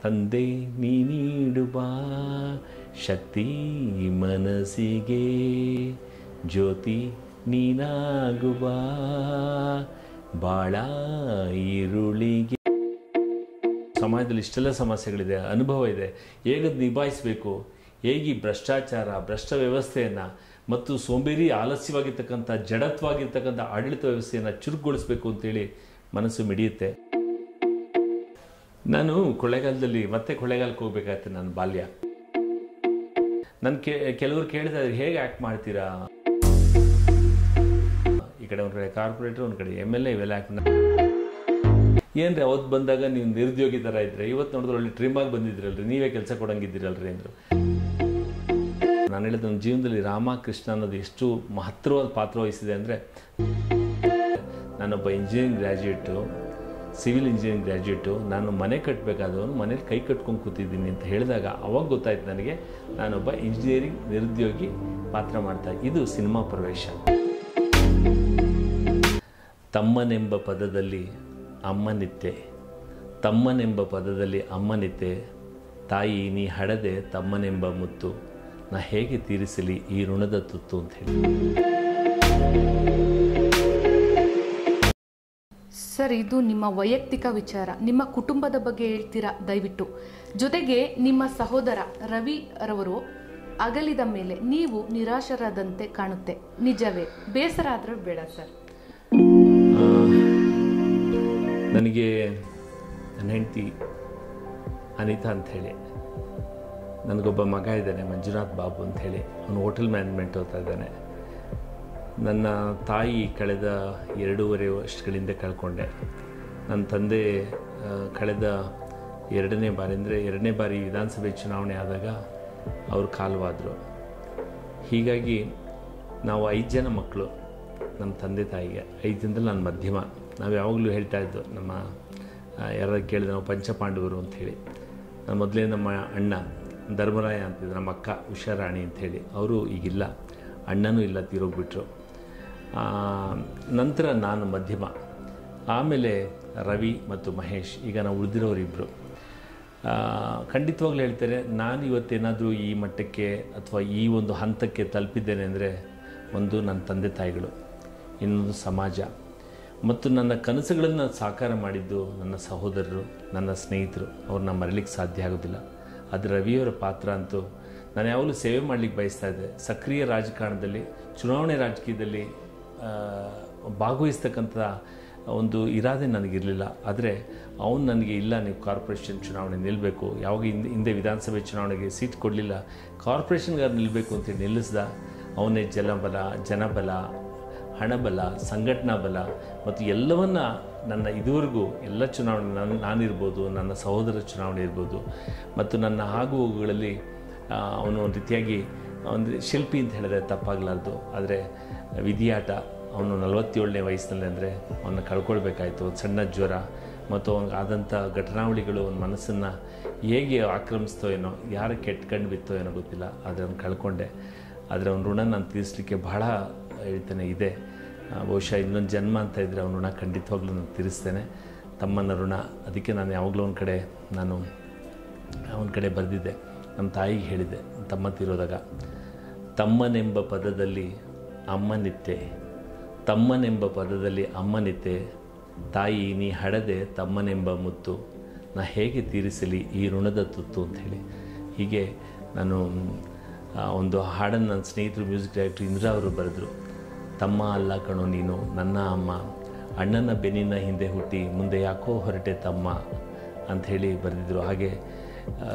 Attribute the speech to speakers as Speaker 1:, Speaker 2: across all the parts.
Speaker 1: ತಂದೆ ನೀ ನೀಡುವ ಶಕ್ತಿ ಮನಸ್ಸಿಗೆ ಜ್ಯೋತಿ ನೀನಾಗುವ ಬಾಳ ಈರುಳಿಗೆ ಸಮಾಜದಲ್ಲಿ ಇಷ್ಟೆಲ್ಲ ಸಮಸ್ಯೆಗಳಿದೆ ಅನುಭವ ಇದೆ ಹೇಗದು ನಿಭಾಯಿಸಬೇಕು ಹೇಗೆ ಈ ಭ್ರಷ್ಟಾಚಾರ ಭ್ರಷ್ಟ ವ್ಯವಸ್ಥೆಯನ್ನು ಮತ್ತು ಸೋಂಬೇರಿ ಆಲಸ್ಯವಾಗಿರ್ತಕ್ಕಂಥ ಜಡತ್ವಾಗಿರ್ತಕ್ಕಂಥ ಆಡಳಿತ ವ್ಯವಸ್ಥೆಯನ್ನು ಚುರುಕುಗೊಳಿಸಬೇಕು ಅಂತೇಳಿ ಮನಸ್ಸು ಮಿಡಿಯುತ್ತೆ ನಾನು ಕೊಳ್ಳೇಗಾಲದಲ್ಲಿ ಮತ್ತೆ ಕೊಳ್ಳೇಗಾಲಕ್ಕೆ ಹೋಗ್ಬೇಕಾಯ್ತು ನನ್ನ ಬಾಲ್ಯ ನನ್ನ ಕೆ ಕೆಲವರು ಕೇಳ್ತಾ ಇದ್ರು ಹೇಗೆ ಆ್ಯಕ್ಟ್ ಮಾಡ್ತೀರಾ ಈ ಕಡೆ ಒಂದು ಕಡೆ ಕಾರ್ಪೊರೇಟರ್ ಒಂದು ಕಡೆ ಎಮ್ ಎಲ್ ಎ ಇವೆಲ್ಲ ಆ್ಯಕ್ಟ್ ಏನ್ರಿ ಅವತ್ತು ಬಂದಾಗ ನೀವು ನಿರುದ್ಯೋಗಿ ಥರ ಇದ್ರೆ ಇವತ್ತು ನೋಡಿದ್ರೆ ಒಳ್ಳೆ ಟ್ರಿಮ್ ಆಗಿ ಬಂದಿದ್ರಲ್ರಿ ನೀವೇ ಕೆಲಸ ಕೊಡಂಗಿದ್ದೀರಲ್ರಿ ಅಂದರು ನಾನು ಹೇಳಿದ ನನ್ನ ಜೀವನದಲ್ಲಿ ರಾಮಕೃಷ್ಣ ಅನ್ನೋದು ಎಷ್ಟು ಮಹತ್ತರವಾದ ಪಾತ್ರ ವಹಿಸಿದೆ ಅಂದರೆ ನಾನೊಬ್ಬ engineering graduate civil engineering graduate ನಾನು ಮನೆ ಕಟ್ಟಬೇಕಾದವನು ಮನೇಲಿ ಕೈ ಕಟ್ಕೊಂಡು ಕೂತಿದ್ದೀನಿ ಅಂತ ಹೇಳಿದಾಗ ಅವಾಗ ಗೊತ್ತಾಯ್ತು ನನಗೆ ನಾನೊಬ್ಬ ಇಂಜಿನಿಯರಿಂಗ್ ನಿರುದ್ಯೋಗಿ ಪಾತ್ರ ಮಾಡ್ತಾ ಇದು ಸಿನಿಮಾ ಪ್ರವೇಶ ತಮ್ಮನೆಂಬ ಪದದಲ್ಲಿ ಅಮ್ಮನಿತ್ತೆ ತಮ್ಮನೆಂಬ ಪದದಲ್ಲಿ ಅಮ್ಮನಿತ್ತೆ ತಾಯಿ ನೀ ಹಡದೆ ತಮ್ಮನೆಂಬ ಮುತ್ತು ನಾ ಹೇಗೆ ತೀರಿಸಲಿ ಈ ಋಣದ ತುತ್ತು ಅಂತ ಹೇಳಿ
Speaker 2: ಸರ್ ಇದು ನಿಮ್ಮ ವೈಯಕ್ತಿಕ ವಿಚಾರ ನಿಮ್ಮ ಕುಟುಂಬದ ಬಗ್ಗೆ ಹೇಳ್ತೀರಾ ದಯವಿಟ್ಟು ಜೊತೆಗೆ ನಿಮ್ಮ ಸಹೋದರ ರವಿ ರವರು ಅಗಲಿದ ಮೇಲೆ ನೀವು ನಿರಾಶರಾದಂತೆ ಕಾಣುತ್ತೆ ನಿಜವೇ ಬೇಸರ ಆದ್ರೆ ಬೇಡ ಸರ್
Speaker 1: ನನಗೆ ನನ್ನ ಹೆಂಡತಿ ಅನಿತಾ ಅಂಥೇಳಿ ನನಗೊಬ್ಬ ಮಗ ಇದ್ದಾನೆ ಮಂಜುನಾಥ್ ಬಾಬು ಅಂಥೇಳಿ ಅವನು ಹೋಟೆಲ್ ಮ್ಯಾನೇಜ್ಮೆಂಟ್ ಓದ್ತಾ ಇದ್ದಾನೆ ನನ್ನ ತಾಯಿ ಕಳೆದ ಎರಡೂವರೆ ವರ್ಷಗಳಿಂದ ಕಳ್ಕೊಂಡೆ ನನ್ನ ತಂದೆ ಆ, ಕಳೆದ ಎರಡನೇ ಬಾರಿ ಅಂದರೆ ಎರಡನೇ ಬಾರಿ ವಿಧಾನಸಭೆ ಚುನಾವಣೆ ಆದಾಗ ಅವರು ಕಾಲವಾದರು ಹೀಗಾಗಿ ನಾವು ಐದು ಜನ ಮಕ್ಕಳು ನಮ್ಮ ತಂದೆ ತಾಯಿಗೆ ಐದು ಜನದಲ್ಲಿ ನಾನು ಮಧ್ಯಮ ನಾವು ಯಾವಾಗಲೂ ಹೇಳ್ತಾ ಇದ್ದು ನಮ್ಮ ಯಾರು ಕೇಳಿದ್ರೆ ನಾವು ಪಂಚಪಾಂಡವರು ಅಂಥೇಳಿ ನಮ್ಮ ಮೊದಲೇ ನಮ್ಮ ಅಣ್ಣ ಧರ್ಮರಾಯ ಅಂತಿದ್ರು ನಮ್ಮ ಅಕ್ಕ ಉಷಾರಾಣಿ ಅಂಥೇಳಿ ಅವರು ಈಗಿಲ್ಲ ಅಣ್ಣನೂ ಇಲ್ಲ ತೀರೋಗ್ಬಿಟ್ರು ಆ, ನಂತರ ನಾನು ಮಧ್ಯಮ ಆಮೇಲೆ ರವಿ ಮತ್ತು ಮಹೇಶ್ ಈಗ ನಾವು ಉಳಿದಿರೋರಿಬ್ಬರು ಖಂಡಿತವಾಗ್ಲೂ ಹೇಳ್ತೇನೆ ನಾನು ಇವತ್ತೇನಾದರೂ ಈ ಮಟ್ಟಕ್ಕೆ ಅಥವಾ ಈ ಒಂದು ಹಂತಕ್ಕೆ ತಲುಪಿದ್ದೇನೆ ಅಂದರೆ ಒಂದು ನನ್ನ ತಂದೆ ತಾಯಿಗಳು ಇನ್ನೊಂದು ಸಮಾಜ ಮತ್ತು ನನ್ನ ಕನಸುಗಳನ್ನು ಸಾಕಾರ ಮಾಡಿದ್ದು ನನ್ನ ಸಹೋದರರು ನನ್ನ ಸ್ನೇಹಿತರು ಅವ್ರನ್ನ ಮರಲಿಕ್ಕೆ ಸಾಧ್ಯ ಆಗೋದಿಲ್ಲ ಅದು ರವಿಯವರ ಪಾತ್ರ ಅಂತೂ ನಾನು ಯಾವಾಗಲೂ ಸೇವೆ ಮಾಡಲಿಕ್ಕೆ ಬಯಸ್ತಾ ಇದ್ದೆ ಸಕ್ರಿಯ ರಾಜಕಾರಣದಲ್ಲಿ ಚುನಾವಣೆ ರಾಜಕೀಯದಲ್ಲಿ ಆ, ಭಾಗವಹಿಸ್ತಕ್ಕಂಥ ಒಂದು ಇರಾದೆ ನನಗಿರಲಿಲ್ಲ ಆದರೆ ಅವನು ನನಗೆ ಇಲ್ಲ ನೀವು ಕಾರ್ಪೊರೇಷನ್ ಚುನಾವಣೆ ನಿಲ್ಲಬೇಕು ಯಾವಾಗ ಹಿಂದೆ ಹಿಂದೆ ವಿಧಾನಸಭೆ ಚುನಾವಣೆಗೆ ಸೀಟ್ ಕೊಡಲಿಲ್ಲ ಕಾರ್ಪೊರೇಷನ್ಗಾರು ನಿಲ್ಲಬೇಕು ಅಂತೇಳಿ ನಿಲ್ಲಿಸ್ದ ಅವನೇ ಜಲಬಲ ಜನಬಲ ಹಣಬಲ ಸಂಘಟನಾ ಬಲ ಮತ್ತು ಎಲ್ಲವನ್ನ ನನ್ನ ಇದುವರೆಗೂ ಎಲ್ಲ ಚುನಾವಣೆ ನಾನು ನಾನಿರ್ಬೋದು ನನ್ನ ಸಹೋದರ ಚುನಾವಣೆ ಇರ್ಬೋದು ಮತ್ತು ನನ್ನ ಆಗು ಹೋಗುಗಳಲ್ಲಿ ಆ, ಅವನು ಒಂದು ರೀತಿಯಾಗಿ ಒಂದು ಶಿಲ್ಪಿ ಅಂತ ಹೇಳಿದ್ರೆ ತಪ್ಪಾಗಲಾರ್ದು ಆದರೆ ವಿಧಿಯಾಟ ಅವನು ನಲವತ್ತೇಳನೇ ವಯಸ್ಸಿನಲ್ಲಿ ಅಂದರೆ ಅವನ್ನ ಕಳ್ಕೊಳ್ಬೇಕಾಯ್ತು ಒಂದು ಸಣ್ಣ ಜ್ವರ ಮತ್ತು ಅವ್ನಿಗೆ ಆದಂಥ ಘಟನಾವಳಿಗಳು ಅವನ ಮನಸ್ಸನ್ನು ಹೇಗೆ ಆಕ್ರಮಿಸ್ತೋ ಏನೋ ಯಾರು ಕೆಟ್ಟ ಕಣ್ಣು ಬಿತ್ತೋ ಏನೋ ಗೊತ್ತಿಲ್ಲ ಆದರೆ ಅವ್ನು ಕಳ್ಕೊಂಡೆ ಆದರೆ ಅವನ ಋಣ ನಾನು ತೀರಿಸಲಿಕ್ಕೆ ಬಹಳ ಹೇಳ್ತೇನೆ ಇದೆ ಆ, ಬಹುಶಃ ಇನ್ನೊಂದು ಜನ್ಮ ಅಂತ ಇದ್ದರೆ ಅವನ ಋಣ ಖಂಡಿತವಾಗ್ಲೂ ನಾನು ತೀರಿಸ್ತೇನೆ ತಮ್ಮನ ಋಣ ಅದಕ್ಕೆ ನಾನು ಯಾವಾಗಲೂ ಒಂದು ಕಡೆ ನಾನು ಅವನ ಕಡೆ ಬರೆದಿದ್ದೆ ನಮ್ಮ ತಾಯಿಗೆ ಹೇಳಿದ್ದೆ ತಮ್ಮ ತೀರೋದಾಗ ತಮ್ಮನೆಂಬ ಪದದಲ್ಲಿ ಅಮ್ಮನಿತ್ತೆ ತಮ್ಮನೆಂಬ ಪದದಲ್ಲಿ ಅಮ್ಮನಿತ್ತೆ ತಾಯಿ ನೀ ಹಡದೆ ತಮ್ಮನೆಂಬ ಮುತ್ತು ನಾ ಹೇಗೆ ತೀರಿಸಲಿ ಈ ಋಣದ ತುತ್ತು ಅಂಥೇಳಿ ಹೀಗೆ ನಾನು ಆ, ಒಂದು ಹಾಡನ್ನು ನನ್ನ ಸ್ನೇಹಿತರು ಮ್ಯೂಸಿಕ್ ಡೈರೆಕ್ಟರ್ ಇಂದ್ರ ಅವರು ಬರೆದರು ತಮ್ಮ ಅಲ್ಲ ಕಣೋ ನೀನು ನನ್ನ ಅಮ್ಮ ಅಣ್ಣನ ಬೆನ್ನಿನ ಹಿಂದೆ ಹುಟ್ಟಿ ಮುಂದೆ ಯಾಕೋ ಹೊರಟೆ ತಮ್ಮ ಅಂಥೇಳಿ ಬರೆದಿದ್ರು ಹಾಗೆ ಆ,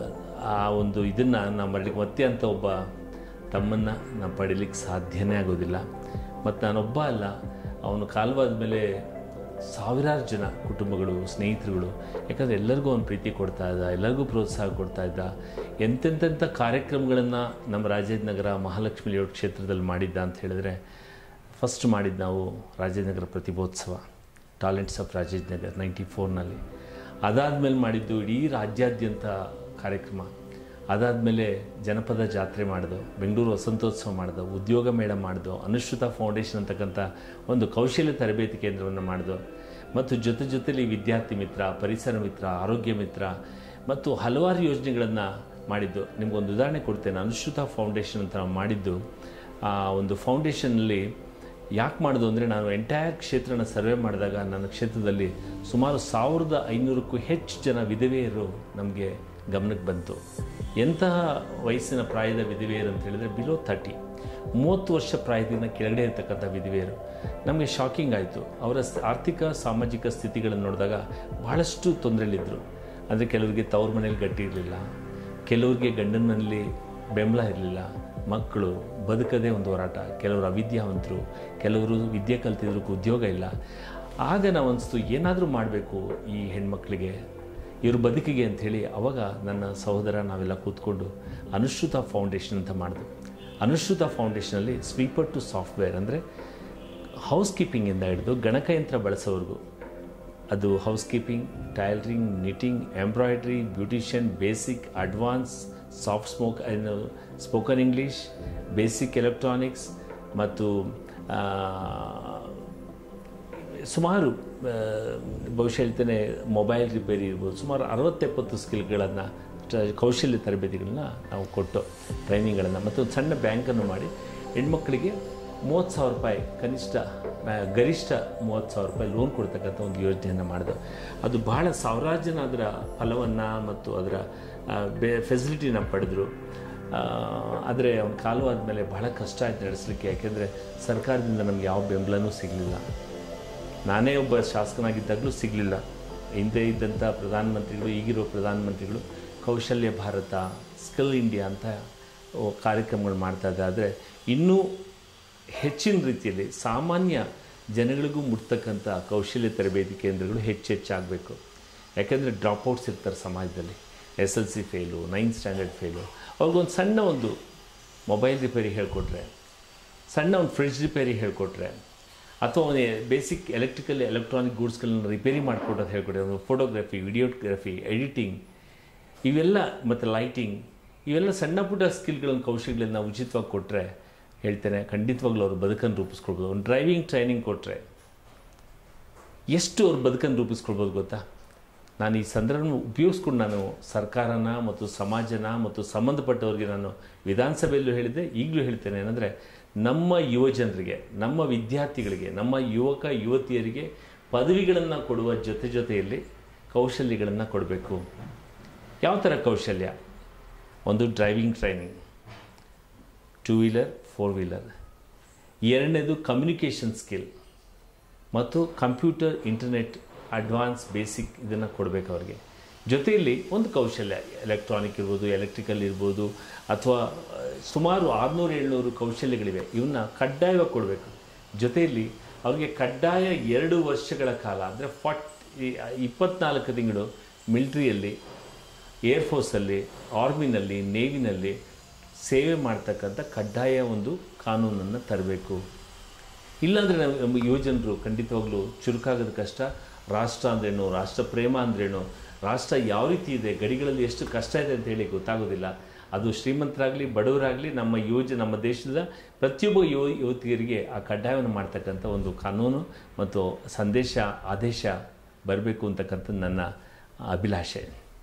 Speaker 1: ಆ ಒಂದು ಇದನ್ನು ನಾವು ಮರಲಿಕ್ಕೆ ಮತ್ತೆ ಅಂತ ಒಬ್ಬ ತಮ್ಮನ್ನು ನಾವು ಪಡೀಲಿಕ್ಕೆ ಸಾಧ್ಯನೇ ಆಗೋದಿಲ್ಲ ಮತ್ತು ನಾನೊಬ್ಬ ಅಲ್ಲ ಅವನು ಕಾಲವಾದ ಮೇಲೆ ಸಾವಿರಾರು ಜನ ಕುಟುಂಬಗಳು ಸ್ನೇಹಿತರುಗಳು ಯಾಕಂದರೆ ಎಲ್ಲರಿಗೂ ಅವನು ಪ್ರೀತಿ ಕೊಡ್ತಾ ಇದ್ದ ಎಲ್ಲರಿಗೂ ಪ್ರೋತ್ಸಾಹ ಕೊಡ್ತಾ ಇದ್ದ ಎಂತೆಂತೆಂಥ ಕಾರ್ಯಕ್ರಮಗಳನ್ನು ನಮ್ಮ ರಾಜೇಂದ್ರನಗರ ಮಹಾಲಕ್ಷ್ಮಿ ಲೇಔಟ್ ಕ್ಷೇತ್ರದಲ್ಲಿ ಮಾಡಿದ್ದ ಅಂತ ಹೇಳಿದ್ರೆ ಫಸ್ಟ್ ಮಾಡಿದ್ದು ನಾವು Rajendranagar Pratibhotsava talents of Rajendranagar ninety ಫೋರ್ನಲ್ಲಿ ಅದಾದಮೇಲೆ ಮಾಡಿದ್ದು ಇಡೀ ರಾಜ್ಯಾದ್ಯಂತ ಕಾರ್ಯಕ್ರಮ ಅದಾದಮೇಲೆ ಜನಪದ ಜಾತ್ರೆ ಮಾಡಿದೋ ಬೆಂಗಳೂರು ವಸಂತೋತ್ಸವ ಮಾಡಿದೋ ಉದ್ಯೋಗ ಮೇಳ ಮಾಡಿದೋ ಅನುಶ್ರುತ ಫೌಂಡೇಶನ್ ಅಂತಕ್ಕಂಥ ಒಂದು ಕೌಶಲ್ಯ ತರಬೇತಿ ಕೇಂದ್ರವನ್ನು ಮಾಡಿದೋ ಮತ್ತು ಜೊತೆ ಜೊತೆಲಿ ವಿದ್ಯಾರ್ಥಿ ಮಿತ್ರ ಪರಿಸರ ಮಿತ್ರ ಆರೋಗ್ಯ ಮಿತ್ರ ಮತ್ತು ಹಲವಾರು ಯೋಜನೆಗಳನ್ನು ಮಾಡಿದ್ದು ನಿಮಗೊಂದು ಉದಾಹರಣೆ ಕೊಡ್ತೇನೆ ಅನುಶ್ರುತ ಫೌಂಡೇಶನ್ ಅಂತ ನಾವು ಮಾಡಿದ್ದು ಆ ಒಂದು ಫೌಂಡೇಶನ್ನಲ್ಲಿ ಯಾಕೆ ಮಾಡೋದು ಅಂದರೆ ನಾನು ಎಂಟೈರ್ ಕ್ಷೇತ್ರನ ಸರ್ವೆ ಮಾಡಿದಾಗ ನನ್ನ ಕ್ಷೇತ್ರದಲ್ಲಿ ಸುಮಾರು ಸಾವಿರದ ಐನೂರಕ್ಕೂ ಹೆಚ್ಚು ಜನ ವಿಧವೆಯರು ನಮಗೆ ಗಮನಕ್ಕೆ ಬಂತು ಎಂತಹ ವಯಸ್ಸಿನ ಪ್ರಾಯದ ವಿಧವೆಯರು ಅಂತ ಹೇಳಿದರೆ ಬಿಲೋ ತರ್ಟಿ ಮೂವತ್ತು ವರ್ಷ ಪ್ರಾಯದಿಂದ ಕೆಳಗಡೆ ಇರತಕ್ಕಂಥ ವಿಧವೆಯರು ನಮಗೆ ಶಾಕಿಂಗ್ ಆಯಿತು ಅವರ ಸ್- ಆರ್ಥಿಕ ಸಾಮಾಜಿಕ ಸ್ಥಿತಿಗಳನ್ನು ನೋಡಿದಾಗ ಬಹಳಷ್ಟು ತೊಂದರೆಯಲ್ಲಿದ್ದರು ಅಂದರೆ ಕೆಲವರಿಗೆ ತವ್ರ ಮನೇಲಿ ಗಟ್ಟಿ ಇರಲಿಲ್ಲ ಕೆಲವರಿಗೆ ಗಂಡನ ಮನೇಲಿ ಬೆಂಬಲ ಇರಲಿಲ್ಲ ಮಕ್ಕಳು ಬದುಕದೇ ಒಂದು ಹೋರಾಟ ಕೆಲವರು ಅವಿದ್ಯಾವಂತರು ಕೆಲವರು ವಿದ್ಯೆ ಕಲ್ತಿದ್ರು ಉದ್ಯೋಗ ಇಲ್ಲ ಆಗ ನಾವು ಅನಿಸ್ತು ಏನಾದರೂ ಮಾಡಬೇಕು ಈ ಹೆಣ್ಮಕ್ಳಿಗೆ ಇವ್ರ ಬದುಕಿಗೆ ಅಂಥೇಳಿ ಅವಾಗ ನನ್ನ ಸಹೋದರ ನಾವೆಲ್ಲ ಕೂತ್ಕೊಂಡು ಅನುಶ್ರುತ ಫೌಂಡೇಶನ್ ಅಂತ ಮಾಡಿದ್ವಿ ಅನುಶ್ರುತ ಫೌಂಡೇಶನಲ್ಲಿ ಸ್ವೀಪರ್ ಟು ಸಾಫ್ಟ್ವೇರ್ ಅಂದರೆ ಹೌಸ್ ಕೀಪಿಂಗಿಂದ ಹಿಡಿದು ಗಣಕಯಂತ್ರ ಬಳಸೋವರೆಗೂ ಅದು house keeping tailoring knitting embroidery beautician basic advance soft smoke ಏನು ಸ್ಪೋಕನ್ ಇಂಗ್ಲೀಷ್ ಬೇಸಿಕ್ ಎಲೆಕ್ಟ್ರಾನಿಕ್ಸ್ ಮತ್ತು ಆ, ಸುಮಾರು ಆ, ಬಹುಶಃ ಹೇಳ್ತೇನೆ ಮೊಬೈಲ್ ರಿಪೇರಿ ಇರ್ಬೋದು ಸುಮಾರು ಅರವತ್ತೆಪ್ಪತ್ತು ಸ್ಕಿಲ್ಗಳನ್ನು ಕೌಶಲ್ಯ ತರಬೇತಿಗಳನ್ನ ನಾವು ಕೊಟ್ಟು ಟ್ರೈನಿಂಗ್ಗಳನ್ನು ಮತ್ತು ಒಂದು ಸಣ್ಣ ಬ್ಯಾಂಕನ್ನು ಮಾಡಿ ಹೆಣ್ಮಕ್ಳಿಗೆ ಮೂವತ್ತು ಸಾವಿರ ರೂಪಾಯಿ ಕನಿಷ್ಠ ಆ, ಗರಿಷ್ಠ ಮೂವತ್ತು ಸಾವಿರ ರೂಪಾಯಿ ಲೋನ್ ಕೊಡ್ತಕ್ಕಂಥ ಒಂದು ಯೋಜನೆಯನ್ನು ಮಾಡಿದೆ ಅದು ಬಹಳ ಸಾವಿರಾರು ಜನ ಅದರ ಫಲವನ್ನು ಮತ್ತು ಅದರ ಆ, ಬೆ ಫೆಸಿಲಿಟಿನ ಪಡೆದರು ಆದರೆ ಅವ್ನ ಕಾಲು ಆದಮೇಲೆ ಬಹಳ ಕಷ್ಟ ಆಯ್ತು ನಡೆಸಲಿಕ್ಕೆ ಯಾಕೆಂದರೆ ಸರ್ಕಾರದಿಂದ ನಮಗೆ ಯಾವ ಬೆಂಬಲನೂ ಸಿಗಲಿಲ್ಲ ನಾನೇ ಒಬ್ಬ ಶಾಸಕನಾಗಿದ್ದಾಗಲೂ ಸಿಗಲಿಲ್ಲ ಹಿಂದೆ ಇದ್ದಂಥ ಪ್ರಧಾನಮಂತ್ರಿಗಳು ಈಗಿರೋ ಪ್ರಧಾನಮಂತ್ರಿಗಳು ಕೌಶಲ್ಯ ಭಾರತ ಸ್ಕಿಲ್ ಇಂಡಿಯಾ ಅಂತ ಓ, ಕಾರ್ಯಕ್ರಮಗಳು ಮಾಡ್ತಾ ಇದ್ದಾರೆ ಆದರೆ ಇನ್ನೂ ಹೆಚ್ಚಿನ ರೀತಿಯಲ್ಲಿ ಸಾಮಾನ್ಯ ಜನಗಳಿಗೂ ಮುಟ್ತಕ್ಕಂಥ ಕೌಶಲ್ಯ ತರಬೇತಿ ಕೇಂದ್ರಗಳು ಹೆಚ್ಚು ಹೆಚ್ಚಾಗಬೇಕು ಯಾಕೆಂದರೆ ಡ್ರಾಪ್ಔಟ್ಸ್ ಇರ್ತಾರೆ ಸಮಾಜದಲ್ಲಿ S L C fail ninth standard fail ಅವ್ರಿಗೊಂದು ಸಣ್ಣ ಒಂದು ಮೊಬೈಲ್ ರಿಪೇರಿ ಹೇಳಿಕೊಟ್ರೆ ಸಣ್ಣ ಒಂದು ಫ್ರಿಡ್ಜ್ ರಿಪೇರಿ ಹೇಳಿಕೊಟ್ರೆ ಅಥವಾ ಒಂದು ಬೇಸಿಕ್ ಎಲೆಕ್ಟ್ರಿಕಲ್ ಎಲೆಕ್ಟ್ರಾನಿಕ್ ಗೂಡ್ಸ್ಗಳನ್ನ ರಿಪೇರಿ ಮಾಡಿಕೊಡೋದು ಹೇಳ್ಕೊಟ್ರೆ ಒಂದು ಫೋಟೋಗ್ರಫಿ ವಿಡಿಯೋಗ್ರಫಿ ಎಡಿಟಿಂಗ್ ಇವೆಲ್ಲ ಮತ್ತು ಲೈಟಿಂಗ್ ಇವೆಲ್ಲ ಸಣ್ಣ ಪುಟ್ಟ ಸ್ಕಿಲ್ಗಳನ್ನು ಕೌಶಲ್ಯಗಳನ್ನ ಉಚಿತವಾಗಿ ಕೊಟ್ಟರೆ ಹೇಳ್ತೇನೆ ಖಂಡಿತವಾಗ್ಲೂ ಅವ್ರ ಬದುಕನ್ನು ರೂಪಿಸ್ಕೊಳ್ಬೋದು ಒಂದು ಡ್ರೈವಿಂಗ್ ಟ್ರೈನಿಂಗ್ ಕೊಟ್ಟರೆ ಎಷ್ಟು ಅವ್ರ ಬದುಕನ್ನು ರೂಪಿಸ್ಕೊಳ್ಬೋದು ಗೊತ್ತಾ ನಾನು ಈ ಸಂದರ್ಭ ಉಪಯೋಗಿಸ್ಕೊಂಡು ನಾನು ಸರ್ಕಾರನ ಮತ್ತು ಸಮಾಜನ ಮತ್ತು ಸಂಬಂಧಪಟ್ಟವರಿಗೆ ನಾನು ವಿಧಾನಸಭೆಯಲ್ಲೂ ಹೇಳಿದೆ ಈಗಲೂ ಹೇಳ್ತೇನೆ ಏನಂದರೆ ನಮ್ಮ ಯುವಜನರಿಗೆ ನಮ್ಮ ವಿದ್ಯಾರ್ಥಿಗಳಿಗೆ ನಮ್ಮ ಯುವಕ ಯುವತಿಯರಿಗೆ ಪದವಿಗಳನ್ನು ಕೊಡುವ ಜೊತೆ ಜೊತೆಯಲ್ಲಿ ಕೌಶಲ್ಯಗಳನ್ನು ಕೊಡಬೇಕು ಯಾವ ಥರ ಕೌಶಲ್ಯ ಒಂದು driving training two wheeler four wheeler ಎರಡನೇದು ಕಮ್ಯುನಿಕೇಷನ್ ಸ್ಕಿಲ್ ಮತ್ತು ಕಂಪ್ಯೂಟರ್ ಇಂಟರ್ನೆಟ್ ಅಡ್ವಾನ್ಸ್ ಬೇಸಿಕ್ ಇದನ್ನು ಕೊಡಬೇಕು ಅವ್ರಿಗೆ ಜೊತೆಯಲ್ಲಿ ಒಂದು ಕೌಶಲ್ಯ ಎಲೆಕ್ಟ್ರಾನಿಕ್ ಇರ್ಬೋದು ಎಲೆಕ್ಟ್ರಿಕಲ್ ಇರ್ಬೋದು ಅಥವಾ ಆ, ಸುಮಾರು ಆರುನೂರು ಏಳ್ನೂರು ಕೌಶಲ್ಯಗಳಿವೆ ಇವನ್ನ ಕಡ್ಡಾಯವಾಗಿ ಕೊಡಬೇಕು ಜೊತೆಯಲ್ಲಿ ಅವ್ರಿಗೆ ಕಡ್ಡಾಯ ಎರಡು ವರ್ಷಗಳ ಕಾಲ ಅಂದರೆ ಫಾರ್ಟ್ ಇಪ್ಪತ್ನಾಲ್ಕು ತಿಂಗಳು ಮಿಲ್ಟ್ರಿಯಲ್ಲಿ ಏರ್ಫೋರ್ಸಲ್ಲಿ ಆರ್ಮಿನಲ್ಲಿ ನೇವಿನಲ್ಲಿ ಸೇವೆ ಮಾಡ್ತಕ್ಕಂಥ ಕಡ್ಡಾಯ ಒಂದು ಕಾನೂನನ್ನು ತರಬೇಕು ಇಲ್ಲಾಂದರೆ ನಾವು ನಮ್ಮ ಯುವಜನರು ಖಂಡಿತವಾಗ್ಲೂ ಚುರುಕಾಗೋದು ಕಷ್ಟ ರಾಷ್ಟ್ರ ಅಂದ್ರೇನು ರಾಷ್ಟ್ರ ಪ್ರೇಮ ಅಂದ್ರೇನು ರಾಷ್ಟ್ರ ಯಾವ ರೀತಿ ಇದೆ ಗಡಿಗಳಲ್ಲಿ ಎಷ್ಟು ಕಷ್ಟ ಇದೆ ಅಂತ ಹೇಳಿ ಗೊತ್ತಾಗೋದಿಲ್ಲ ಅದು ಶ್ರೀಮಂತರಾಗಲಿ ಬಡವರಾಗಲಿ ನಮ್ಮ ಯುವಜ ನಮ್ಮ ದೇಶದ ಪ್ರತಿಯೊಬ್ಬ ಯುವ ಯುವತಿಯರಿಗೆ ಆ ಕಡ್ಡಾಯವನ್ನು ಮಾಡ್ತಕ್ಕಂಥ ಒಂದು ಕಾನೂನು ಮತ್ತು ಸಂದೇಶ ಆದೇಶ ಬರಬೇಕು ಅಂತಕ್ಕಂಥದ್ದು ನನ್ನ ಅಭಿಲಾಷೆ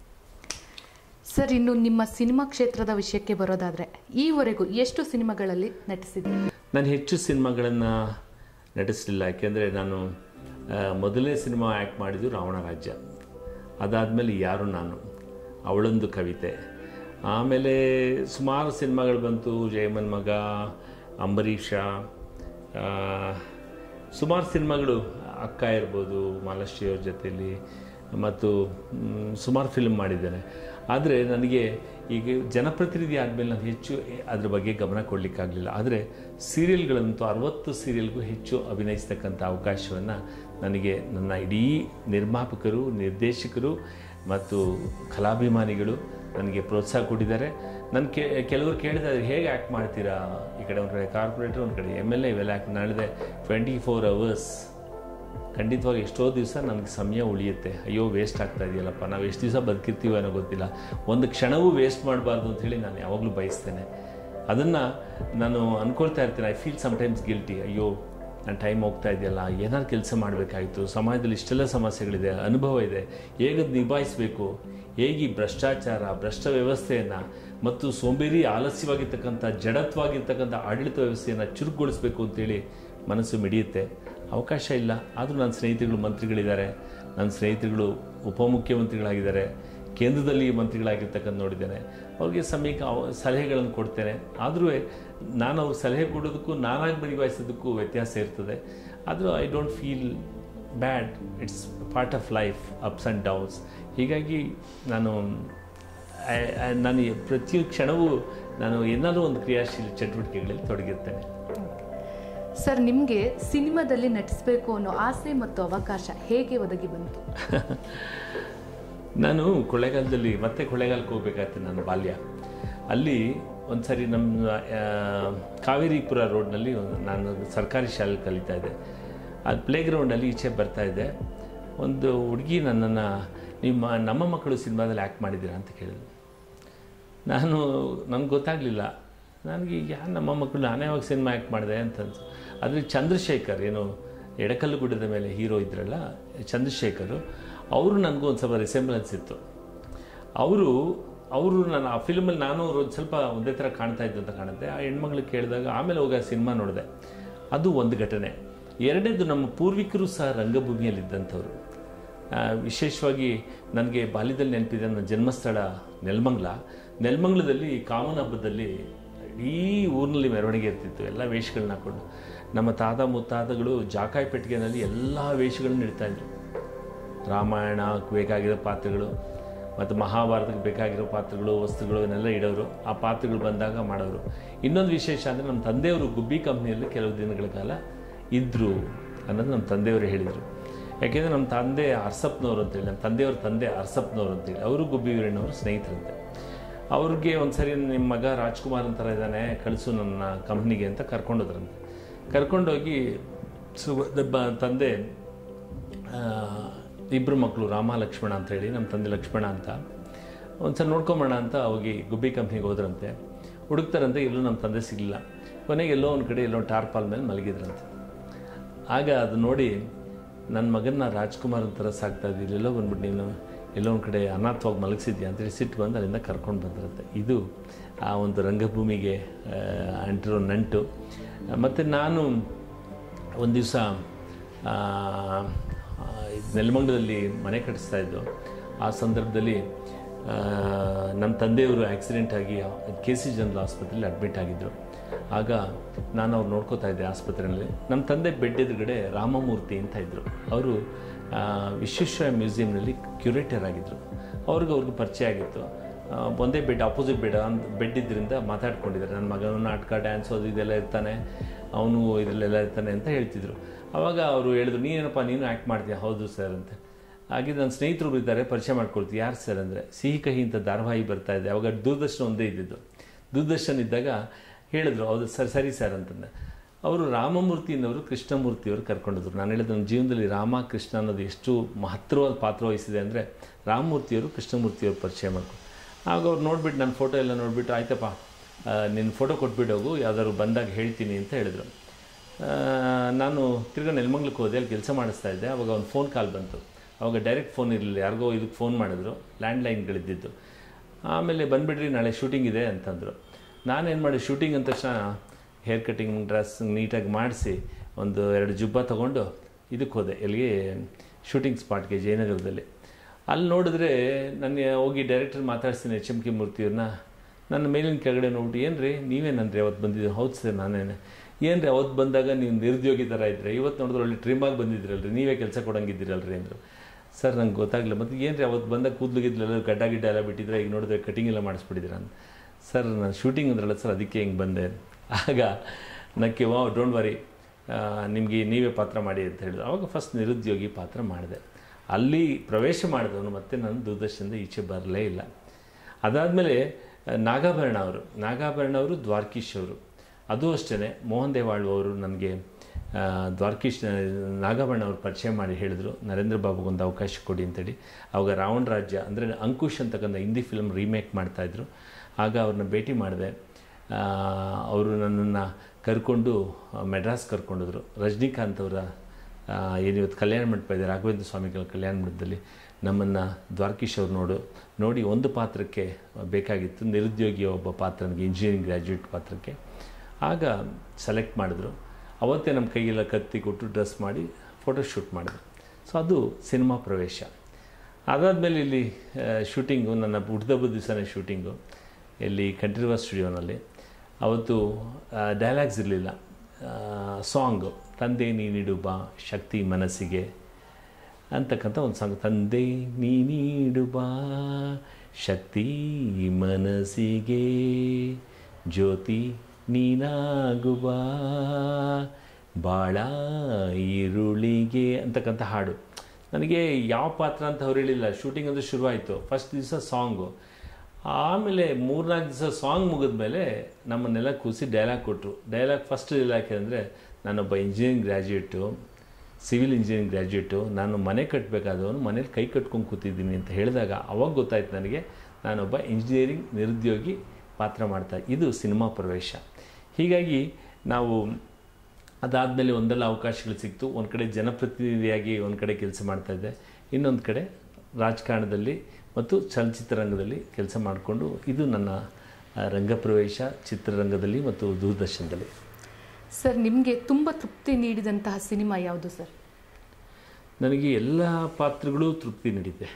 Speaker 2: ಸರ್ ಇನ್ನು ನಿಮ್ಮ ಸಿನಿಮಾ ಕ್ಷೇತ್ರದ ವಿಷಯಕ್ಕೆ ಬರೋದಾದ್ರೆ ಈವರೆಗೂ ಎಷ್ಟು ಸಿನಿಮಾಗಳಲ್ಲಿ ನಟಿಸಿದ್ದೀರಿ
Speaker 1: ನಾನು ಹೆಚ್ಚು ಸಿನಿಮಾಗಳನ್ನು ನಟಿಸಲಿಲ್ಲ ಯಾಕೆಂದರೆ ನಾನು ಆ, ಮೊದಲನೇ ಸಿನಿಮಾ ಆ್ಯಕ್ಟ್ ಮಾಡಿದ್ದು ರಾವಣ ರಾಜ್ಯ ಅದಾದಮೇಲೆ ಯಾರು ನಾನು ಅವಳೊಂದು ಕವಿತೆ ಆಮೇಲೆ ಸುಮಾರು ಸಿನಿಮಾಗಳು ಬಂತು ಜಯಮನ್ ಮಗ ಅಂಬರೀಷ ಆ, ಸುಮಾರು ಸಿನಿಮಾಗಳು ಅಕ್ಕ ಇರ್ಬೋದು ಮಾಲಾಶ್ರೀ ಅವ್ರ ಜೊತೆಯಲ್ಲಿ ಮತ್ತು ಮ್, ಸುಮಾರು ಫಿಲ್ಮ್ ಮಾಡಿದ್ದೇನೆ ಆದರೆ ನನಗೆ ಈಗ ಜನಪ್ರತಿನಿಧಿ ಆದಮೇಲೆ ನಾನು ಹೆಚ್ಚು ಅದ್ರ ಬಗ್ಗೆ ಗಮನ ಕೊಡಲಿಕ್ಕಾಗಲಿಲ್ಲ ಆದರೆ ಸೀರಿಯಲ್ಗಳಂತೂ ಅರವತ್ತು ಸೀರಿಯಲ್ಗೂ ಹೆಚ್ಚು ಅಭಿನಯಿಸ್ತಕ್ಕಂಥ ಅವಕಾಶವನ್ನು ನನಗೆ ನನ್ನ ಇಡೀ ನಿರ್ಮಾಪಕರು ನಿರ್ದೇಶಕರು ಮತ್ತು ಕಲಾಭಿಮಾನಿಗಳು ನನಗೆ ಪ್ರೋತ್ಸಾಹ ಕೊಟ್ಟಿದ್ದಾರೆ ನನ್ನ ಕೆ ಕೆಲವರು ಕೇಳಿದ್ರೆ ಹೇಗೆ ಆ್ಯಕ್ಟ್ ಮಾಡ್ತೀರಾ ಈ ಕಡೆ ಒಂದು ಕಡೆ ಕಾರ್ಪೊರೇಟರ್ ಒಂದು ಕಡೆ ಎಮ್ ಎಲ್ ಎ ಇವೆಲ್ಲ ಆ್ಯಕ್ಟ್ ಮಾಡಿದೆ ಟ್ವೆಂಟಿ ಫೋರ್ ಅವರ್ಸ್ ಖಂಡಿತವಾಗಿ ಎಷ್ಟೋ ದಿವಸ ನನಗೆ ಸಮಯ ಉಳಿಯುತ್ತೆ ಅಯ್ಯೋ ವೇಸ್ಟ್ ಆಗ್ತಾ ಇದೆಯಲ್ಲಪ್ಪ ನಾವು ಎಷ್ಟು ದಿವಸ ಬದುಕಿರ್ತೀವೋ ಅನ್ನೋ ಗೊತ್ತಿಲ್ಲ ಒಂದು ಕ್ಷಣವೂ ವೇಸ್ಟ್ ಮಾಡಬಾರ್ದು ಅಂತೇಳಿ ನಾನು ಯಾವಾಗಲೂ ಬಯಸ್ತೇನೆ ಅದನ್ನು ನಾನು ಅಂದ್ಕೊಳ್ತಾ ಇರ್ತೇನೆ ಐ ಫೀಲ್ ಸಮ್ಟೈಮ್ಸ್ ಗಿಲ್ಟಿ ಅಯ್ಯೋ ನನ್ನ ಟೈಮ್ ಹೋಗ್ತಾ ಇದೆಯಲ್ಲ ಏನಾದ್ರು ಕೆಲಸ ಮಾಡಬೇಕಾಗಿತ್ತು ಸಮಾಜದಲ್ಲಿ ಇಷ್ಟೆಲ್ಲ ಸಮಸ್ಯೆಗಳಿದೆ ಅನುಭವ ಇದೆ ಹೇಗದು ನಿಭಾಯಿಸಬೇಕು ಹೇಗೆ ಈ ಭ್ರಷ್ಟಾಚಾರ ಭ್ರಷ್ಟ ವ್ಯವಸ್ಥೆಯನ್ನು ಮತ್ತು ಸೋಂಬೇರಿ ಆಲಸ್ಯವಾಗಿರ್ತಕ್ಕಂಥ ಜಡತ್ವಾಗಿರ್ತಕ್ಕಂಥ ಆಡಳಿತ ವ್ಯವಸ್ಥೆಯನ್ನು ಚುರುಕುಗೊಳಿಸಬೇಕು ಅಂತೇಳಿ ಮನಸ್ಸು ಮಿಡಿಯುತ್ತೆ ಅವಕಾಶ ಇಲ್ಲ ಆದರೂ ನನ್ನ ಸ್ನೇಹಿತರುಗಳು ಮಂತ್ರಿಗಳಿದ್ದಾರೆ ನನ್ನ ಸ್ನೇಹಿತರುಗಳು ಉಪಮುಖ್ಯಮಂತ್ರಿಗಳಾಗಿದ್ದಾರೆ ಕೇಂದ್ರದಲ್ಲಿ ಮಂತ್ರಿಗಳಾಗಿರ್ತಕ್ಕಂಥ ನೋಡಿದ್ದೇನೆ ಅವ್ರಿಗೆ ಸಮೀಕ ಅವ- ಸಲಹೆಗಳನ್ನು ಕೊಡ್ತೇನೆ ಆದರೂ ನಾನು ಅವ್ರಿಗೆ ಸಲಹೆ ಕೊಡೋದಕ್ಕೂ ನಾನಾಗಿ ನಿಭಾಯಿಸೋದಕ್ಕೂ ವ್ಯತ್ಯಾಸ ಇರ್ತದೆ ಆದರೂ I don't feel bad it's part of life ups and downs ಹೀಗಾಗಿ ನಾನು I- I- ನಾನು ಈ ಪ್ರತಿ ಕ್ಷಣವೂ ನಾನು ಏನಾದರೂ ಒಂದು ಕ್ರಿಯಾಶೀಲ ಚಟುವಟಿಕೆಗಳಲ್ಲಿ ತೊಡಗಿರ್ತೇನೆ
Speaker 2: ಸರ್ ನಿಮಗೆ ಸಿನಿಮಾದಲ್ಲಿ ನಟಿಸಬೇಕು ಅನ್ನೋ ಆಸೆ ಮತ್ತು ಅವಕಾಶ ಹೇಗೆ ಒದಗಿ ಬಂತು
Speaker 1: ನಾನು ಕೊಳ್ಳೇಗಾಲದಲ್ಲಿ ಮತ್ತೆ ಕೊಳ್ಳೇಗಾಲಕ್ಕೆ ಹೋಗ್ಬೇಕಾಯ್ತು ನನ್ನ ಬಾಲ್ಯ ಅಲ್ಲಿ ಒಂದು ಸರಿ ನಮ್ಮ ಆ, ಕಾವೇರಿಪುರ ರೋಡ್ನಲ್ಲಿ ಒಂದು- ನಾನು ಸರ್ಕಾರಿ ಶಾಲೆ ಕಲಿತಾ ಇದ್ದೆ ಅದು ಪ್ಲೇ ಗ್ರೌಂಡಲ್ಲಿ ಈಚೆ ಬರ್ತಾ ಇದ್ದೆ ಒಂದು ಹುಡುಗಿ ನನ್ನನ್ನು ನಿಮ್ಮ ನಮ್ಮ ಮಕ್ಕಳು ಸಿನಿಮಾದಲ್ಲಿ ಆ್ಯಕ್ಟ್ ಮಾಡಿದ್ದೀರಾ ಅಂತ ಕೇಳಿದ್ರು ನಾನು ನನಗೆ ಗೊತ್ತಾಗಲಿಲ್ಲ ನನಗೆ ಯಾರು ನಮ್ಮ ಮಕ್ಕಳು ನಾನೇ ಯಾವಾಗ ಸಿನಿಮಾ ಆ್ಯಕ್ಟ್ ಮಾಡಿದೆ ಅಂತ ಅನ್ಸು ಅದ್ರಲ್ಲಿ ಚಂದ್ರಶೇಖರ್ ಏನು ಎಡಕಲ್ಲು ಗುಡ್ಡದ ಮೇಲೆ ಹೀರೋ ಇದ್ರಲ್ಲ ಚಂದ್ರಶೇಖರು ಅವರು ನನಗೂ ಒಂದು ಸ್ವಲ್ಪ ರಿಸೆಂಬ್ಲೆನ್ಸ್ ಇತ್ತು ಅವರು ಅವರು ನಾನು ಆ ಫಿಲ್ಮಲ್ಲಿ ನಾನು ಅವ್ರು ಒಂದು ಸ್ವಲ್ಪ ಒಂದೇ ಥರ ಕಾಣ್ತಾ ಇದ್ದು ಅಂತ ಕಾಣುತ್ತೆ ಆ ಹೆಣ್ಮಕ್ಳಿಗೆ ಕೇಳಿದಾಗ ಆಮೇಲೆ ಹೋಗಿ ಆ ಸಿನಿಮಾ ನೋಡಿದೆ ಅದು ಒಂದು ಘಟನೆ ಎರಡನೇದು ನಮ್ಮ ಪೂರ್ವಿಕರು ಸಹ ರಂಗಭೂಮಿಯಲ್ಲಿದ್ದಂಥವ್ರು ಆ, ವಿಶೇಷವಾಗಿ ನನಗೆ ಬಾಲ್ಯದಲ್ಲಿ ನೆನಪಿದೆ ನನ್ನ ಜನ್ಮಸ್ಥಳ ನೆಲಮಂಗ್ಲ ನೆಲಮಂಗ್ಲದಲ್ಲಿ ಕಾಮನ್ ಹಬ್ಬದಲ್ಲಿ ಇಡೀ ಊರಿನಲ್ಲಿ ಮೆರವಣಿಗೆ ಇರ್ತಿತ್ತು ಎಲ್ಲ ವೇಷಗಳನ್ನ ಹಾಕೊಂಡು ನಮ್ಮ ತಾತ ಮುತ್ತಾತಗಳು ಜಾಕಾಯಿ ಪೆಟ್ಟಿಗೆನಲ್ಲಿ ಎಲ್ಲ ವೇಷಗಳನ್ನ ಇಡ್ತಾ ಇದ್ರು ರಾಮಾಯಣಕ್ಕೆ ಬೇಕಾಗಿರೋ ಪಾತ್ರಗಳು ಮತ್ತು ಮಹಾಭಾರತಕ್ಕೆ ಬೇಕಾಗಿರೋ ಪಾತ್ರಗಳು ವಸ್ತುಗಳು ಇವನ್ನೆಲ್ಲ ಇಡೋರು ಆ ಪಾತ್ರಗಳು ಬಂದಾಗ ಮಾಡೋರು ಇನ್ನೊಂದು ವಿಶೇಷ ಅಂದರೆ ನಮ್ಮ ತಂದೆಯವರು ಗುಬ್ಬಿ ಕಂಪ್ನಿಯಲ್ಲಿ ಕೆಲವು ದಿನಗಳ ಕಾಲ ಇದ್ದರು ಅನ್ನೋದು ನಮ್ಮ ತಂದೆಯವರು ಹೇಳಿದರು ಯಾಕೆಂದರೆ ನಮ್ಮ ತಂದೆ ಅರ್ಸಪ್ನವ್ರು ಅಂತೇಳಿ ನಮ್ಮ ತಂದೆಯವ್ರ ತಂದೆ ಅರ್ಸಪ್ನವ್ರು ಅಂತೇಳಿ ಅವರು ಗುಬ್ಬಿ ವೀರಣ್ಣವರು ಸ್ನೇಹಿತರಂತೆ ಅವ್ರಿಗೆ ಒಂದು ಸರಿ ನಿಮ್ಮ ಮಗ ರಾಜ್ಕುಮಾರ್ ಅಂತರ ಇದ್ದಾನೆ ಕಳಿಸು ನನ್ನ ಕಂಪ್ನಿಗೆ ಅಂತ ಕರ್ಕೊಂಡೋದ್ರಂತೆ ಕರ್ಕೊಂಡೋಗಿ ಸು ದಬ್ಬ ತಂದೆ ಇಬ್ಬರು ಮಕ್ಕಳು ರಾಮ ಲಕ್ಷ್ಮಣ ಅಂತ ಹೇಳಿ ನಮ್ಮ ತಂದೆ ಲಕ್ಷ್ಮಣ ಅಂತ ಒಂದ್ಸಲ ನೋಡ್ಕೊಂಬೋಣ ಅಂತ ಹೋಗಿ ಗುಬ್ಬಿ ಕಂಪ್ನಿಗೆ ಹೋದ್ರಂತೆ ಹುಡುಕ್ತಾರಂತೆ ಎಲ್ಲೂ ನಮ್ಮ ತಂದೆ ಸಿಗಲಿಲ್ಲ ಕೊನೆಗೆ ಎಲ್ಲೋ ಒಂದು ಕಡೆ ಎಲ್ಲೋ ಟಾರ್ಪಾಲ್ ಮೇಲೆ ಮಲಗಿದ್ರಂತೆ ಆಗ ಅದು ನೋಡಿ ನನ್ನ ಮಗನ್ನ ರಾಜ್ಕುಮಾರ್ ಅಂತರ ಸಾಕ್ತಾ ಇದ್ದೀರಿ ಎಲ್ಲೋ ಬಂದ್ಬಿಟ್ಟು ನೀನು ಎಲ್ಲೋ ಒಂದು ಕಡೆ ಅನಾಥವಾಗಿ ಮಲಗಿಸಿದ್ಯಾ ಅಂತೇಳಿ ಸಿಟ್ಟು ಬಂದು ಅಲ್ಲಿಂದ ಕರ್ಕೊಂಡು ಬಂದಿರುತ್ತೆ ಇದು ಆ ಒಂದು ರಂಗಭೂಮಿಗೆ ಆ, ಅಂಟಿರೋ ನಂಟು ಮತ್ತು ನಾನು ಒಂದು ದಿವಸ ನೆಲಮಂಗಲದಲ್ಲಿ ಮನೆ ಕಟ್ಟಿಸ್ತಾ ಇದ್ದು ಆ ಸಂದರ್ಭದಲ್ಲಿ ಆ, ನಮ್ಮ ತಂದೆಯವರು ಆಕ್ಸಿಡೆಂಟ್ ಆಗಿ ಕೆ ಸಿ ಜನರಲ್ ಆಸ್ಪತ್ರೆಯಲ್ಲಿ ಅಡ್ಮಿಟ್ ಆಗಿದ್ದರು ಆಗ ನಾನು ಅವ್ರು ನೋಡ್ಕೋತಾ ಇದ್ದೆ ಆಸ್ಪತ್ರೆಯಲ್ಲಿ ನಮ್ಮ ತಂದೆ ಬೆಡ್ ಎದುರುಗಡೆ ರಾಮಮೂರ್ತಿ ಅಂತ ಇದ್ದರು ಅವರು ಆ, ವಿಶ್ವೇಶ್ವರ ಮ್ಯೂಸಿಯಂನಲ್ಲಿ ಕ್ಯೂರೇಟರ್ ಆಗಿದ್ದರು ಅವ್ರಿಗೆ ಅವ್ರಿಗೆ ಪರಿಚಯ ಆಗಿತ್ತು ಆ, ಒಂದೇ ಬೆಡ್ ಅಪೋಸಿಟ್ ಬೆಡ್ ಅಂತ ಬೆಡ್ ಇದ್ರಿಂದ ಮಾತಾಡ್ಕೊಂಡಿದ್ದಾರೆ ನನ್ನ ಮಗನ ನಾಟಕ ಡ್ಯಾನ್ಸು ಅದು ಇದೆಲ್ಲ ಇರ್ತಾನೆ ಅವನು ಇದರಲ್ಲೆಲ್ಲ ಇರ್ತಾನೆ ಅಂತ ಹೇಳ್ತಿದ್ರು ಆವಾಗ ಅವರು ಹೇಳಿದ್ರು ನೀನೇನಪ್ಪ ನೀನು ಆ್ಯಕ್ಟ್ ಮಾಡ್ತೀಯ ಹೌದು ಸರ್ ಅಂತ ಹಾಗೆ ನನ್ನ ಸ್ನೇಹಿತರು ಇದ್ದಾರೆ ಪರಿಚಯ ಮಾಡ್ಕೊಳ್ತೀವಿ ಯಾರು ಸರ್ ಅಂದರೆ ಸಿಹಿ ಕಹಿ ಅಂತ ಧಾರಾವಾಹಿ ಬರ್ತಾ ಇದೆ ಅವಾಗ ದೂರದರ್ಶನ ಒಂದೇ ಇದ್ದಿದ್ದು ದೂರದರ್ಶನ ಇದ್ದಾಗ ಹೇಳಿದ್ರು ಹೌದು ಸರ್ ಸರಿ ಸರ್ ಅಂತಂದೆ ಅವರು ರಾಮಮೂರ್ತಿನವರು ಕೃಷ್ಣಮೂರ್ತಿಯವರು ಕರ್ಕೊಂಡಿದ್ರು ನಾನು ಹೇಳಿದ ನನ್ನ ಜೀವನದಲ್ಲಿ ರಾಮ ಕೃಷ್ಣ ಅನ್ನೋದು ಎಷ್ಟು ಮಹತ್ತರವಾದ ಪಾತ್ರ ವಹಿಸಿದೆ ಅಂದರೆ ರಾಮಮೂರ್ತಿಯವರು ಕೃಷ್ಣಮೂರ್ತಿಯವರು ಪರಿಚಯ ಮಾಡ್ಕೊಂಡು ಆಗ ಅವ್ರು ನೋಡ್ಬಿಟ್ಟು ನನ್ನ ಫೋಟೋ ಎಲ್ಲ ನೋಡಿಬಿಟ್ಟು ಆಯ್ತಪ್ಪ ಆ, ನಿನ್ನ ಫೋಟೋ ಕೊಟ್ಬಿಟ್ಟು ಹೋಗು ಯಾವ್ದಾದ್ರು ಬಂದಾಗ ಹೇಳ್ತೀನಿ ಅಂತ ಹೇಳಿದ್ರು ಆ, ನಾನು ತಿರ್ಗಾ ನೆಲಮಂಗ್ಲಕ್ಕೆ ಹೋದೆ ಅಲ್ಲಿ ಕೆಲಸ ಮಾಡಿಸ್ತಾ ಇದ್ದೆ ಅವಾಗ ಒಂದು ಫೋನ್ ಕಾಲ್ ಬಂತು ಅವಾಗ ಡೈರೆಕ್ಟ್ ಫೋನ್ ಇರಲಿಲ್ಲ ಯಾರಿಗೋ ಇದಕ್ಕೆ ಫೋನ್ ಮಾಡಿದ್ರು ಲ್ಯಾಂಡ್ಲೈನ್ಗಳಿದ್ದಿದ್ದು ಆಮೇಲೆ ಬಂದುಬಿಡ್ರಿ ನಾಳೆ ಶೂಟಿಂಗ್ ಇದೆ ಅಂತಂದರು ನಾನೇನು ಮಾಡಿ ಶೂಟಿಂಗ್ ಅಂದ ತಕ್ಷಣ ಹೇರ್ ಕಟಿಂಗ್ ಡ್ರೆಸ್ ನೀಟಾಗಿ ಮಾಡಿಸಿ ಒಂದು ಎರಡು ಜುಬ್ಬ ತೊಗೊಂಡು ಇದಕ್ಕೆ ಹೋದೆ ಎಲ್ಲಿಗೆ ಶೂಟಿಂಗ್ ಸ್ಪಾಟ್ಗೆ ಜಯನಗರದಲ್ಲಿ ಅಲ್ಲಿ ನೋಡಿದ್ರೆ ನನಗೆ ಹೋಗಿ ಡೈರೆಕ್ಟರ್ ಮಾತಾಡ್ತೀನಿ ಎಚ್ ಎಮ್ ಕೆ ಮೂರ್ತಿಯವ್ರನ್ನ ನನ್ನ ಮೇಲಿನ ಕೆಳಗಡೆ ನೋಡ್ಬಿಟ್ಟು ಏನು ರೀ ನೀವೇನಂದ್ರಿ ಅವತ್ತು ಬಂದಿದ್ದು ಹೌದು ಸರ್ ನಾನೇನೆ ಏನು ರೀ ಅವತ್ತು ಬಂದಾಗ ನೀವು ನಿರುದ್ಯೋಗಿ ಥರ ಇದ್ದರೆ ಇವತ್ತು ನೋಡಿದ್ರೆ ಒಳ್ಳೆ ಟ್ರಿಮಾಗಿ ಬಂದಿದ್ರಲ್ರಿ ನೀವೇ ಕೆಲಸ ಕೊಡಂಗಿದ್ದೀರಲ್ರಿ ಅಂದರು ಸರ್ ನಂಗೆ ಗೊತ್ತಾಗಲಿಲ್ಲ ಮತ್ತು ಏನು ರೀ ಅವತ್ತು ಬಂದಾಗ ಕೂದಲು ಗಿದ್ಲೆಲ್ಲ ಗಡ್ಡ ಗಿಡ್ಡ ಎಲ್ಲ ಬಿಟ್ಟಿದ್ರೆ ಈಗ ನೋಡಿದ್ರೆ ಕಟಿಂಗ್ ಎಲ್ಲ ಮಾಡಿಸ್ಬಿಟ್ಟಿದ್ದೀರ ಅಂತ ಸರ್ ನಾನು ಶೂಟಿಂಗ್ ಅಂದ್ರಲ್ಲ ಸರ್ ಅದಕ್ಕೆ ಹಿಂಗೆ ಬಂದೆ ಆಗ ನಕ್ಕೆ ವಾ ಡೋಂಟ್ ವರಿ ನಿಮಗೆ ನೀವೇ ಪಾತ್ರ ಮಾಡಿ ಅಂತ ಹೇಳಿದ್ರು ಆವಾಗ ಫಸ್ಟ್ ನಿರುದ್ಯೋಗಿ ಪಾತ್ರ ಮಾಡಿದೆ ಅಲ್ಲಿ ಪ್ರವೇಶ ಮಾಡಿದವನು ಮತ್ತೆ ನಾನು ದೂರದರ್ಶನದ ಈಚೆ ಬರಲೇ ಇಲ್ಲ ಅದಾದಮೇಲೆ ನಾಗಾಭರಣ ಅವರು ನಾಗಾಭರಣ ಅವರು ದ್ವಾರಕೀಶ್ ಅವರು ಅದು ಅಷ್ಟೇ ಮೋಹನ್ ದೇವಾಳು ಅವರು ನನಗೆ ಆ, ದ್ವಾರಕೀಶ್ ನಾಗಾಭರಣ ಅವರು ಪರಿಚಯ ಮಾಡಿ ಹೇಳಿದರು ನರೇಂದ್ರ ಬಾಬುಗೆ ಒಂದು ಅವಕಾಶ ಕೊಡಿ ಅಂತೇಳಿ ಆವಾಗ ರಾವಣ ರಾಜ್ಯ ಅಂದರೆ ಅಂಕುಶ್ ಅಂತಕ್ಕಂಥ ಹಿಂದಿ ಫಿಲ್ಮ್ ರೀಮೇಕ್ ಮಾಡ್ತಾಯಿದ್ರು ಆಗ ಅವ್ರನ್ನ ಭೇಟಿ ಮಾಡಿದೆ ಅವರು ನನ್ನನ್ನು ಕರ್ಕೊಂಡು ಆ, ಮೆಡ್ರಾಸ್ ಕರ್ಕೊಂಡೋದ್ರು ರಜನಿಕಾಂತ್ ಅವರ ಆ, ಏನು ಇವತ್ತು ಕಲ್ಯಾಣ ಮಂಟಪ ಇದೆ ರಾಘವೇಂದ್ರ ಸ್ವಾಮಿಗಳ ಕಲ್ಯಾಣ ಮಂಟಪದಲ್ಲಿ ನಮ್ಮನ್ನು ದ್ವಾರಕೀಶ್ ಅವ್ರು ನೋಡು ನೋಡಿ ಒಂದು ಪಾತ್ರಕ್ಕೆ ಬೇಕಾಗಿತ್ತು ನಿರುದ್ಯೋಗಿ ಒಬ್ಬ ಪಾತ್ರ ನನಗೆ ಇಂಜಿನಿಯರಿಂಗ್ ಗ್ರ್ಯಾಜುಯೇಟ್ ಪಾತ್ರಕ್ಕೆ ಆಗ ಸೆಲೆಕ್ಟ್ ಮಾಡಿದ್ರು ಅವತ್ತೇ ನಮ್ಮ ಕೈಗೆಲ್ಲ ಕತ್ತಿ ಕೊಟ್ಟು ಡ್ರೆಸ್ ಮಾಡಿ ಫೋಟೋಶೂಟ್ ಮಾಡಿದ್ರು ಸೊ ಅದು ಸಿನಿಮಾ ಪ್ರವೇಶ ಅದಾದಮೇಲೆ ಇಲ್ಲಿ ಶೂಟಿಂಗು ನನ್ನ ಹುಟ್ಟಿದಬ್ಬದ ದಿವಸನೇ ಶೂಟಿಂಗು ಇಲ್ಲಿ ಕಂಠೀರವ ಸ್ಟುಡಿಯೋನಲ್ಲಿ ಅವತ್ತು ಡೈಲಾಗ್ಸ್ ಇರಲಿಲ್ಲ ಸಾಂಗು ತಂದೆ ನೀನಿಡು ಬಾ ಶಕ್ತಿ ಮನಸ್ಸಿಗೆ ಅಂತಕ್ಕಂಥ ಒಂದು ಸಾಂಗ್ ತಂದೆ ನೀ ನೀಡು ಬಾ ಶಕ್ತಿ ಮನಸ್ಸಿಗೆ ಜ್ಯೋತಿ ನೀನಾಗು ಬಾ ಬಾಳ ಈರುಳಿಗೆ ಅಂತಕ್ಕಂಥ ಹಾಡು ನನಗೆ ಯಾವ ಪಾತ್ರ ಅಂತ ಅವ್ರು ಹೇಳಿಲ್ಲ ಶೂಟಿಂಗ್ ಅಂದ್ರೆ ಶುರುವಾಯಿತು ಫಸ್ಟ್ ದಿವಸ ಸಾಂಗು ಆಮೇಲೆ ಮೂರ್ನಾಲ್ಕು ದಿವಸ ಸಾಂಗ್ ಮುಗಿದ್ಮೇಲೆ ನಮ್ಮನ್ನೆಲ್ಲ ಕೂರಿಸಿ ಡೈಲಾಗ್ ಕೊಟ್ಟರು ಡೈಲಾಗ್ ಫಸ್ಟ್ ಡೈಲಾಗ್ ಅಂದರೆ ನಾನೊಬ್ಬ engineering graduate civil engineering graduate ನಾನು ಮನೆ ಕಟ್ಟಬೇಕಾದವನು ಮನೇಲಿ ಕೈ ಕಟ್ಕೊಂಡು ಕೂತಿದ್ದೀನಿ ಅಂತ ಹೇಳಿದಾಗ ಅವಾಗ ಗೊತ್ತಾಯ್ತು ನನಗೆ ನಾನೊಬ್ಬ ಇಂಜಿನಿಯರಿಂಗ್ ನಿರುದ್ಯೋಗಿ ಪಾತ್ರ ಮಾಡ್ತಾ ಇದು ಸಿನಿಮಾ ಪ್ರವೇಶ ಹೀಗಾಗಿ ನಾವು ಅದಾದಮೇಲೆ ಒಂದೆಲ್ಲ ಅವಕಾಶಗಳು ಸಿಕ್ತು ಒಂದು ಕಡೆ ಜನಪ್ರತಿನಿಧಿಯಾಗಿ ಒಂದು ಕಡೆ ಕೆಲಸ ಮಾಡ್ತಾಯಿದ್ದೆ ಇನ್ನೊಂದು ಕಡೆ ರಾಜಕಾರಣದಲ್ಲಿ ಮತ್ತು ಚಲನಚಿತ್ರರಂಗದಲ್ಲಿ ಕೆಲಸ ಮಾಡಿಕೊಂಡು ಇದು ನನ್ನ ಆ, ರಂಗಪ್ರವೇಶ ಚಿತ್ರರಂಗದಲ್ಲಿ ಮತ್ತು ದೂರದರ್ಶನದಲ್ಲಿ
Speaker 2: ಸರ್ ನಿಮಗೆ ತುಂಬ ತೃಪ್ತಿ ನೀಡಿದಂತಹ ಸಿನಿಮಾ ಯಾವುದು ಸರ್
Speaker 1: ನನಗೆ ಎಲ್ಲ ಪಾತ್ರಗಳು ತೃಪ್ತಿ ನೀಡಿದೆ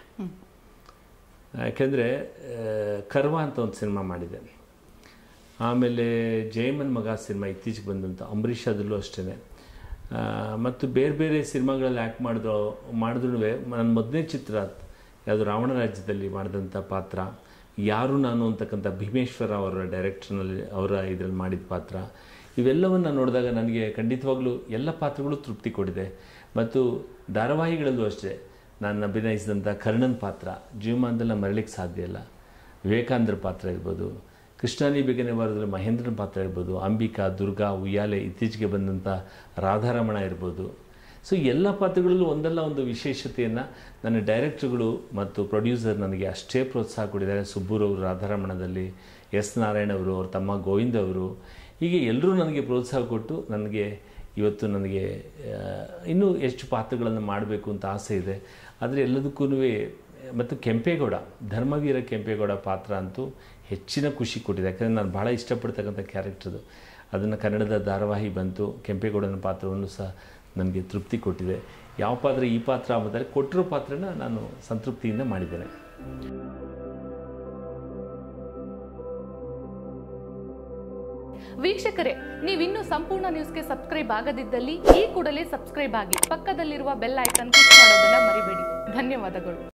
Speaker 1: ಯಾಕೆಂದರೆ ಕರ್ವ ಅಂತ ಒಂದು ಸಿನಿಮಾ ಮಾಡಿದೆ ಆಮೇಲೆ ಜಯಮನ್ ಮಗ ಸಿನಿಮಾ ಇತ್ತೀಚೆಗೆ ಬಂದಂಥ ಅಂಬರೀಷ್ ಅದರಲ್ಲೂ ಅಷ್ಟೇ ಮತ್ತು ಬೇರೆ ಬೇರೆ ಸಿನಿಮಾಗಳಲ್ಲಿ ಆ್ಯಕ್ಟ್ ಮಾಡಿದ್ರು ಮಾಡಿದ್ರು ನನ್ನ ಮೊದಲನೇ ಚಿತ್ರ ಯಾವುದು ರಾವಣ ರಾಜ್ಯದಲ್ಲಿ ಮಾಡಿದಂಥ ಪಾತ್ರ ಯಾರು ನಾನು ಅಂತಕ್ಕಂಥ ಭೀಮೇಶ್ವರ ಅವರ ಡೈರೆಕ್ಟರ್ನಲ್ಲಿ ಅವರ ಇದರಲ್ಲಿ ಮಾಡಿದ ಪಾತ್ರ ಇವೆಲ್ಲವನ್ನು ನೋಡಿದಾಗ ನನಗೆ ಖಂಡಿತವಾಗ್ಲೂ ಎಲ್ಲ ಪಾತ್ರಗಳು ತೃಪ್ತಿ ಕೊಡಿದೆ ಮತ್ತು ಧಾರಾವಾಹಿಗಳಲ್ಲೂ ಅಷ್ಟೇ ನಾನು ಅಭಿನಯಿಸಿದಂಥ ಕರ್ಣನ್ ಪಾತ್ರ ಜೀವಮಾನದಲ್ಲಿ ನಾನು ಮರಲಿಕ್ಕೆ ಸಾಧ್ಯ ಇಲ್ಲ ವಿವೇಕಾನಂದರ ಪಾತ್ರ ಇರ್ಬೋದು ಕೃಷ್ಣಾನಿ ಬೇಗನೆ ವಾರದಲ್ಲಿ ಮಹೇಂದ್ರನ ಪಾತ್ರ ಇರ್ಬೋದು ಅಂಬಿಕಾ ದುರ್ಗಾ ಉಯ್ಯಾಲೆ ಇತ್ತೀಚೆಗೆ ಬಂದಂಥ ರಾಧಾರಮಣ ಇರ್ಬೋದು ಸೊ ಎಲ್ಲ ಪಾತ್ರಗಳಲ್ಲೂ ಒಂದಲ್ಲ ಒಂದು ವಿಶೇಷತೆಯನ್ನು ನನ್ನ ಡೈರೆಕ್ಟರ್ಗಳು ಮತ್ತು ಪ್ರೊಡ್ಯೂಸರ್ ನನಗೆ ಅಷ್ಟೇ ಪ್ರೋತ್ಸಾಹ ಕೊಟ್ಟಿದ್ದಾರೆ ಸುಬ್ಬೂರವರು ರಾಧಾರಮಣದಲ್ಲಿ ಎಸ್ ನಾರಾಯಣ ಅವರು ಅವ್ರ ತಮ್ಮ ಗೋವಿಂದ್ ಅವರು ಹೀಗೆ ಎಲ್ಲರೂ ನನಗೆ ಪ್ರೋತ್ಸಾಹ ಕೊಟ್ಟು ನನಗೆ ಇವತ್ತು ನನಗೆ ಆ, ಇನ್ನೂ ಎಷ್ಟು ಪಾತ್ರಗಳನ್ನು ಮಾಡಬೇಕು ಅಂತ ಆಸೆ ಇದೆ ಆದರೆ ಎಲ್ಲದಕ್ಕೂ ಮತ್ತು ಕೆಂಪೇಗೌಡ ಧರ್ಮವೀರ ಕೆಂಪೇಗೌಡ ಪಾತ್ರ ಅಂತೂ ಹೆಚ್ಚಿನ ಖುಷಿ ಕೊಟ್ಟಿದೆ ಯಾಕಂದರೆ ನಾನು ಭಾಳ ಇಷ್ಟಪಡ್ತಕ್ಕಂಥ ಕ್ಯಾರೆಕ್ಟರ್ದು ಅದನ್ನು ಕನ್ನಡದ ಧಾರಾವಾಹಿ ಬಂತು ಕೆಂಪೇಗೌಡನ ಪಾತ್ರವನ್ನು ಸಹ ನನಗೆ ತೃಪ್ತಿ ಕೊಟ್ಟಿದೆ ಯಾವ ಪಾತ್ರ ಈ ಪಾತ್ರ ಅಂಬುದಾರೆ ಕೊಟ್ಟಿರೋ ಪಾತ್ರನ ನಾನು ಸಂತೃಪ್ತಿಯಿಂದ ಮಾಡಿದ್ದೇನೆ
Speaker 2: ವೀಕ್ಷಕರೇ ನೀವಿನ್ನೂ ಸಂಪೂರ್ಣ ನ್ಯೂಸ್ಗೆ ಸಬ್ಸ್ಕ್ರೈಬ್ ಆಗದಿದ್ದಲ್ಲಿ ಈ ಕೂಡಲೇ ಸಬ್ಸ್ಕ್ರೈಬ್ ಆಗಿ ಪಕ್ಕದಲ್ಲಿರುವ ಬೆಲ್ ಐಕಾನ್ ಕ್ಲಿಕ್ ಮಾಡೋದನ್ನ ಮರಿಬೇಡಿ ಧನ್ಯವಾದಗಳು